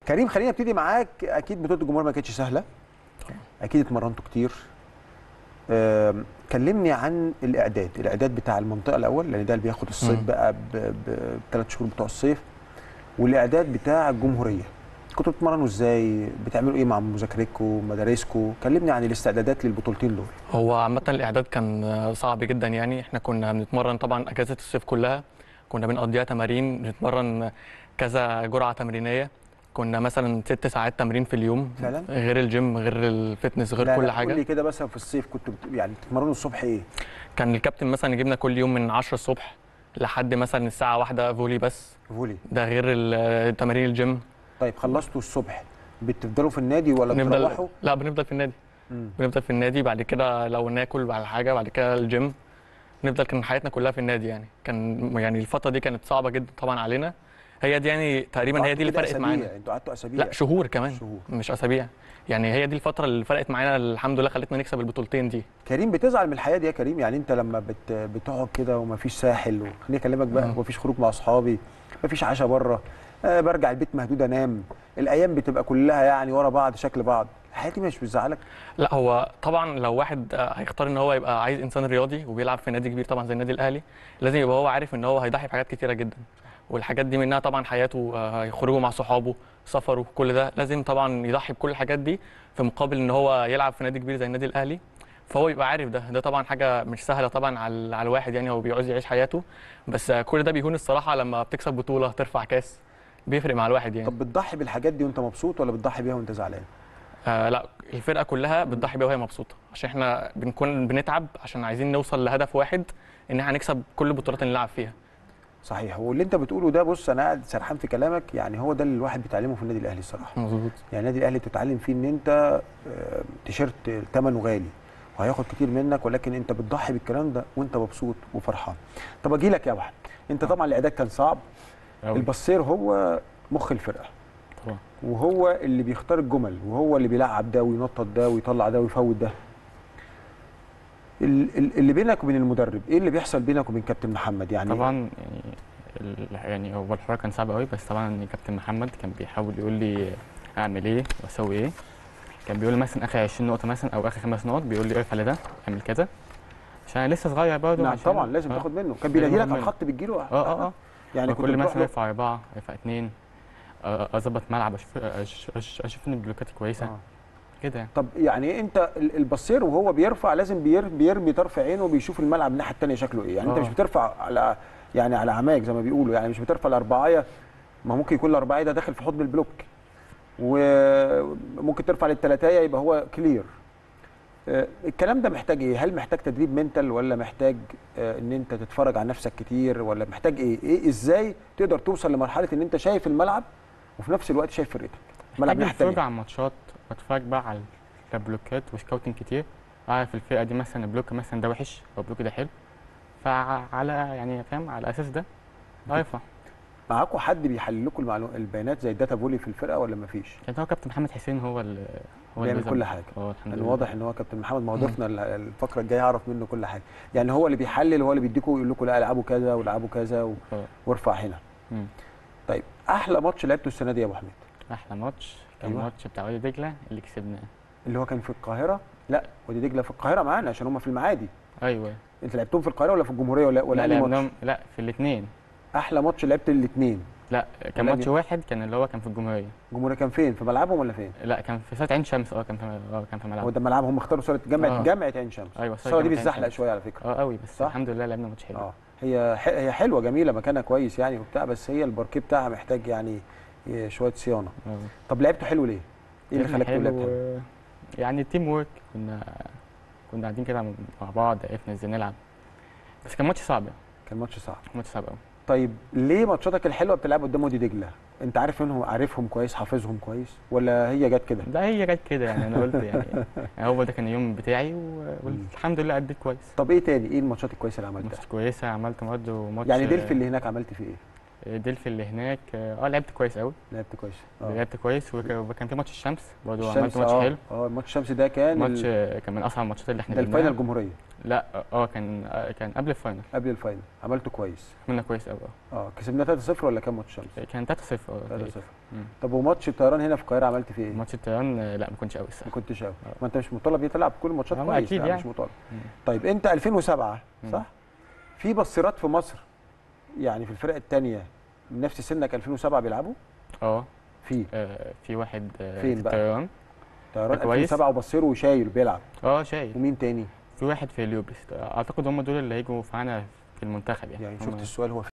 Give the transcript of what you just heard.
كريم خلينا نبتدي معاك اكيد بطوله الجمهور ما كانتش سهله اكيد اتمرنتوا كتير آم، كلمني عن الاعداد الاعداد بتاع المنطقه الاول لان ده اللي بياخد الصيف مم. بقى بثلاث شهور بتوع الصيف والاعداد بتاع الجمهوريه كنتوا بتتمرنوا ازاي بتعملوا ايه مع مذاكرتكم مدارسكم كلمني عن الاستعدادات للبطولتين دول هو عامة الإعداد كان صعب جدا يعني احنا كنا بنتمرن طبعا أجازة الصيف كلها كنا بنقضيها تمارين بنتمرن كذا جرعة تمرينية كنا مثلا ست ساعات تمرين في اليوم فعلا؟ غير الجيم غير الفتنس غير لا كل لا قول لي حاجة كده مثلا في الصيف كنتوا بت... يعني بتتمرنوا الصبح ايه كان الكابتن مثلا يجيبنا كل يوم من 10 الصبح لحد مثلا الساعة واحدة فولي بس فولي ده غير ال- تمارين الجيم طيب خلصتوا الصبح بتفضلوا في النادي ولا بنفضل بتروحوا لا بنفضل في النادي مم. بنفضل في النادي بعد كده لو ناكل على حاجه بعد كده الجيم نفضل كان حياتنا كلها في النادي يعني كان يعني الفتره دي كانت صعبه جدا طبعا علينا هي دي يعني تقريبا هي دي اللي كده فرقت أسابيع، معانا انتوا قعدتوا اسابيع لا شهور كمان شهور. مش اسابيع يعني هي دي الفتره اللي فرقت معانا الحمد لله خلتنا نكسب البطولتين دي كريم بتزعل من الحياه دي يا كريم يعني انت لما بت... بتقعد كده ومفيش ساحل وخليني اكلمك بقى مم. ومفيش خروج مع اصحابي مفيش عشاء بره آه برجع البيت مهدود انام الايام بتبقى كلها يعني ورا بعض شكل بعض الحياه دي مش بتزعلك لا هو طبعا لو واحد آه، هيختار ان هو يبقى عايز انسان رياضي وبيلعب في نادي كبير طبعا زي النادي الاهلي لازم يبقى هو عارف ان هو هيضحي بحاجات كتيره جدا والحاجات دي منها طبعا حياته آه، هيخرجوا مع صحابه سفره كل ده لازم طبعا يضحي بكل الحاجات دي في مقابل ان هو يلعب في نادي كبير زي النادي الاهلي فهو يبقى عارف ده ده طبعا حاجه مش سهله طبعا على على الواحد يعني هو بيعوز يعيش حياته بس آه، كل ده بيكون الصراحه لما بتكسب بطوله ترفع كاس بيفرق مع الواحد يعني طب بتضحي بالحاجات دي وانت مبسوط ولا بتضحي بيها وانت زعلان آه لا الفرقه كلها بتضحي بيها وهي مبسوطه عشان احنا بنكون بنتعب عشان عايزين نوصل لهدف واحد ان احنا هنكسب كل البطولات اللي نلعب فيها صحيح واللي انت بتقوله ده بص انا قاعد سرحان في كلامك يعني هو ده اللي الواحد بيتعلمه في النادي الاهلي الصراحه مظبوط يعني النادي الاهلي بتتعلم فيه ان انت آه، تيشيرت ثمنه غالي وهياخد كتير منك ولكن انت بتضحي بالكلام ده وانت مبسوط وفرحان طب اجي لك يا واحد انت طبعا الاعداد كان صعب أوي. البصير هو مخ الفرقه طبعا وهو اللي بيختار الجمل وهو اللي بيلعب ده وينطط ده ويطلع ده ويفوت ده ال- ال- اللي بينك وبين المدرب ايه اللي بيحصل بينك وبين كابتن محمد يعني طبعا يعني ال- يعني هو الحوار كان صعب قوي بس طبعا كابتن محمد كان بيحاول يقول لي اعمل ايه واسوي ايه كان بيقول لي مثلا اخر 20 نقطه مثلا او اخر خمس نقط بيقول لي ارفع لده اعمل كذا عشان انا لسه صغير برضه نعم عشان- طبعا لازم آه. تاخد منه كان لازم بينادي لك آخد على منه. الخط بتجيله اه اه اه يعني كنت كل بتروح مثلا له ارفع اربعه ارفع اثنين اظبط ملعب اشوف أش- أش- اشوف ان بلوكاتي كويسه آه. كده يعني طب يعني انت ال- البصير وهو بيرفع لازم بير بيرمي طرف عينه وبيشوف الملعب الناحيه الثانيه شكله ايه يعني انت آه. مش بترفع على يعني على عماك زي ما بيقولوا يعني مش بترفع الاربعايه ما ممكن يكون الاربعيه ده داخل في حضن البلوك وممكن ترفع للثلاثايه يبقى هو كلير آه، الكلام ده محتاج ايه هل محتاج تدريب منتال ولا محتاج آه، ان انت تتفرج على نفسك كتير ولا محتاج ايه ايه ازاي تقدر توصل لمرحله ان انت شايف الملعب وفي نفس الوقت شايف فرقتك الملعب محتاج الناحيه اتفرج الثانيه على الماتشات واتفرج بقى على البلوكات وسكاوتنج كتير اعرف الفرقه دي مثلا البلوك مثلا ده وحش او البلوك ده حلو فعلى يعني فاهم على الاساس ده ارفع معاكم حد بيحلل لكم المعلو... البيانات زي الداتا فولي في الفرقه ولا مفيش؟ كان هو كابتن محمد حسين هو اللي هو بيعمل اللي كل ظبط. حاجه اه الحمد يعني لله واضح ان هو كابتن محمد ما هو مم. ضيفنا ال- الفقره الجايه اعرف منه كل حاجه يعني هو اللي بيحلل هو اللي بيديكم يقول لكم لا العبوا كذا والعبوا كذا و... آه. وارفع هنا مم. طيب احلى ماتش لعبته السنه دي يا ابو حميد احلى ماتش كان أيوة. الماتش بتاع وادي دجله اللي كسبناه اللي هو كان في القاهره لا وادي دجله في القاهره معانا عشان هم في المعادي ايوه انت لعبتهم في القاهره ولا في الجمهوريه ولا ولا لا أنهي ماتش لعبناهم لا في الاثنين احلى ماتش لعبت الاثنين لا كان ولا ماتش واحد كان اللي هو كان في الجمهوريه الجمهوريه كان فين في ملعبهم ولا فين لا كان في صاله عين شمس اه كان في اه كان في هو ملعب ده ملعبهم هم اختاروا صاله جامعه آه. جامعه عين شمس ايوه الصاله دي جامعة عين بتزحلق شمس. شويه على فكره اه قوي بس صح؟ الحمد لله لعبنا ماتش حلو اه هي ح- هي حلوه جميله مكانها كويس يعني وبتاع بس هي الباركيه بتاعها محتاج يعني ي- شويه صيانه آه. طب لعبته حلو ليه؟ ايه اللي لعبنا خلاك تقول حلو لعبت حلو؟ و- يعني تيم وورك كنا كنا قاعدين كده مع بعض عرفنا ازاي نلعب بس كان ماتش صعب يعني كان ماتش صعب كان ماتش صعب قوي طيب ليه ماتشاتك الحلوه بتلعب قدام وادي دجله؟ انت عارف منهم عارفهم كويس حافظهم كويس ولا هي جت كده؟ ده هي جت كده يعني انا قلت يعني يعني هو ده كان اليوم بتاعي و- والحمد لله اديت كويس طب ايه تاني؟ ايه الماتشات الكويسه اللي عملتها؟ ماتش كويسه عملت برضه ماتش يعني ديلفي اللي هناك عملت فيه ايه؟ ديلفي اللي هناك اه لعبت كويس قوي لعبت كويس اه لعبت كويس وك- وكان في ماتش الشمس برضه عملت الشمس ماتش اه حلو اه ماتش الشمس ده كان ماتش ال- آه، كان من اصعب الماتشات اللي احنا ده الفاينل لعبناها. الجمهوريه لا اه كان آه، كان قبل الفاينل قبل الفاينل عملته كويس عملنا كويس قوي اه اه كسبنا 3-0 ولا كان ماتش الشمس كان 3 0 اه 3-0 تقريباً. مم. طب وماتش الطيران هنا في القاهره عملت فيه ايه؟ ماتش الطيران آه، لا ما كنتش قوي ما الصراحه كنتش قوي آه. ما انت مش مطالب تلعب كل الماتشات آه، كويس أكيد لا، يعني. مش مطالب مم. طيب انت 2007 مم. صح؟ في بصيرات في مصر يعني في الفرق الثانيه من نفس سنك 2007 بيلعبوا؟ اه في آه، في واحد آه، فين في بقى؟ الطيران طيران كويس. 2007 وبصير وشايل بيلعب اه شايل ومين تاني؟ في واحد في اليوبس اعتقد هم دول اللي هيجوا معانا في المنتخب يعني يعني هم- شفت السؤال هو